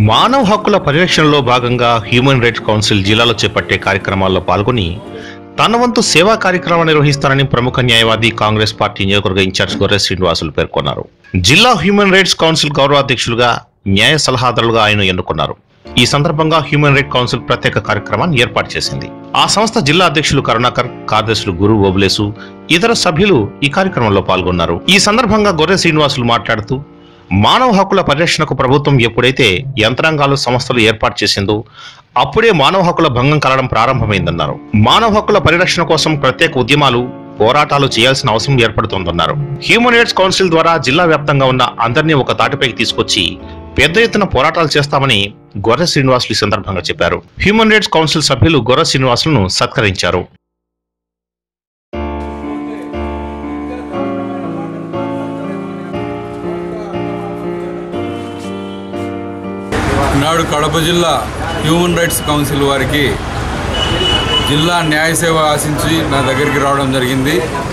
మానవ హక్కుల పరిరక్షణలో భాగంగా హ్యూమన్ రైట్స్ కౌన్సిల్ జిల్లాలో చేపట్టే కార్యక్రమాల్లో పాల్గొని తన వంతు సేవా కార్యక్రమం నిర్వహిస్తానని ప్రముఖ న్యాయవాది కాంగ్రెస్ పార్టీ నియోజకవర్గ ఇన్ఛార్జ్ గొర్రె శ్రీనివాసులు పేర్కొన్నారు జిల్లా హ్యూమన్ రైట్స్ కౌన్సిల్ గౌరవాధ్యక్షులుగా న్యాయ సలహాదారులుగా ఆయన ఎన్నుకున్నారు ఈ సందర్భంగా హ్యూమన్ రైట్ కౌన్సిల్ ప్రత్యేక కార్యక్రమాన్ని ఏర్పాటు చేసింది ఆ సంస్థ జిల్లా అధ్యక్షులు కరుణాకర్ కార్యదర్శులు గురు ఓబులేసు ఇతర సభ్యులు ఈ కార్యక్రమంలో పాల్గొన్నారు ఈ సందర్భంగా గొర్రె శ్రీనివాసులు మాట్లాడుతూ మానవ హక్కుల పరిరక్షణకు ప్రభుత్వం ఎప్పుడైతే యంత్రాంగాలు సంస్థలు ఏర్పాటు చేసిందో అప్పుడే మానవ హక్కుల భంగం కలగడం ప్రారంభమైందన్నారు మానవ హక్కుల పరిరక్షణ కోసం ప్రత్యేక ఉద్యమాలు పోరాటాలు చేయాల్సిన అవసరం ఏర్పడుతోందన్నారు హ్యూమన్ రైట్స్ కౌన్సిల్ ద్వారా జిల్లా వ్యాప్తంగా ఉన్న అందరినీ ఒక తాటిపైకి తీసుకొచ్చి పెద్ద ఎత్తున పోరాటాలు చేస్తామని గొర్రె శ్రీనివాసులు ఈ సందర్భంగా చెప్పారు హ్యూమన్ రైట్స్ కౌన్సిల్ సభ్యులు గొర్రె శ్రీనివాసులను సత్కరించారు నాడు కడప జిల్లా హ్యూమన్ రైట్స్ కౌన్సిల్ వారికి జిల్లా న్యాయ సేవ ఆశించి నా దగ్గరికి రావడం జరిగింది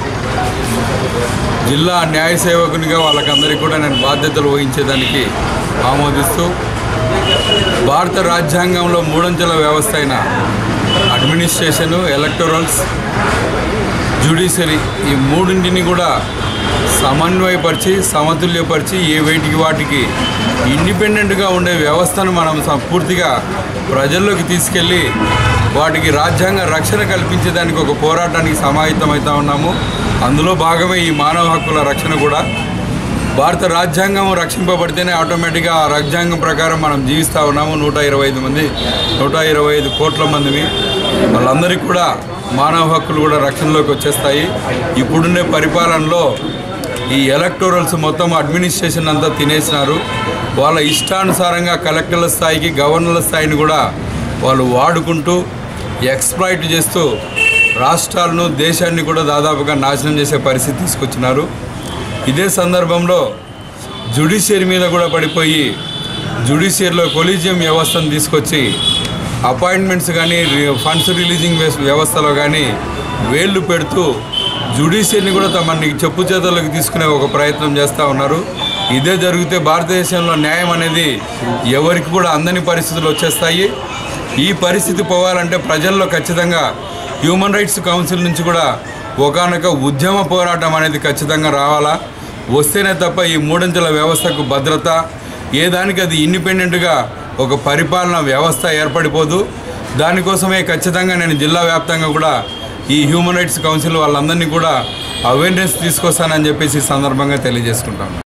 జిల్లా న్యాయ సేవకునిగా వాళ్ళకందరికీ కూడా నేను బాధ్యతలు వహించేదానికి ఆమోదిస్తూ భారత రాజ్యాంగంలో మూడంచెల వ్యవస్థ అయిన అడ్మినిస్ట్రేషను ఎలక్టోరల్స్ జ్యుడిషియరీ ఈ మూడింటిని కూడా సమన్వయపరిచి సమతుల్యపరిచి ఏ వేటికి వాటికి ఇండిపెండెంట్గా ఉండే వ్యవస్థను మనం స- పూర్తిగా ప్రజల్లోకి తీసుకెళ్ళి వాటికి రాజ్యాంగ రక్షణ కల్పించేదానికి ఒక పోరాటానికి సమాహితమవుతా ఉన్నాము అందులో భాగమే ఈ మానవ హక్కుల రక్షణ కూడా భారత రాజ్యాంగం రక్షింపబడితేనే ఆటోమేటిక్గా ఆ రాజ్యాంగం ప్రకారం మనం జీవిస్తూ ఉన్నాము నూట ఇరవై ఐదు మంది నూట ఇరవై ఐదు కోట్ల మందిని వాళ్ళందరికీ కూడా మానవ హక్కులు కూడా రక్షణలోకి వచ్చేస్తాయి ఇప్పుడుండే పరిపాలనలో ఈ ఎలక్టోరల్స్ మొత్తం అడ్మినిస్ట్రేషన్ అంతా తినేసినారు వాళ్ళ ఇష్టానుసారంగా కలెక్టర్ల స్థాయికి గవర్నర్ల స్థాయిని కూడా వాళ్ళు వాడుకుంటూ ఎక్స్ప్లాయిట్ చేస్తూ రాష్ట్రాలను దేశాన్ని కూడా దాదాపుగా నాశనం చేసే పరిస్థితి తీసుకొచ్చినారు ఇదే సందర్భంలో జుడిషియరీ మీద కూడా పడిపోయి జుడిషియరీలో కొలీజియం వ్యవస్థను తీసుకొచ్చి అపాయింట్మెంట్స్ కానీ ఫండ్స్ రిలీజింగ్ వ్యవస్థ- వ్యవస్థలో కానీ వేళ్ళు పెడుతూ జుడిషియరీని కూడా తమని చెప్పు చేతల్లోకి తీసుకునే ఒక ప్రయత్నం చేస్తూ ఉన్నారు ఇదే జరిగితే భారతదేశంలో న్యాయం అనేది ఎవరికి కూడా అందని పరిస్థితులు వచ్చేస్తాయి ఈ పరిస్థితి పోవాలంటే ప్రజల్లో ఖచ్చితంగా హ్యూమన్ రైట్స్ కౌన్సిల్ నుంచి కూడా ఒకనొక ఉద్యమ పోరాటం అనేది ఖచ్చితంగా రావాలా వస్తేనే తప్ప ఈ మూడంచెల వ్యవస్థకు భద్రత ఏ దానికి అది ఇండిపెండెంట్గా ఒక పరిపాలన వ్యవస్థ ఏర్పడిపోదు దానికోసమే ఖచ్చితంగా నేను జిల్లా వ్యాప్తంగా కూడా ఈ హ్యూమన్ రైట్స్ కౌన్సిల్ వాళ్ళందరినీ కూడా అవేర్నెస్ తీసుకొస్తానని చెప్పేసి ఈ సందర్భంగా తెలియజేసుకుంటాను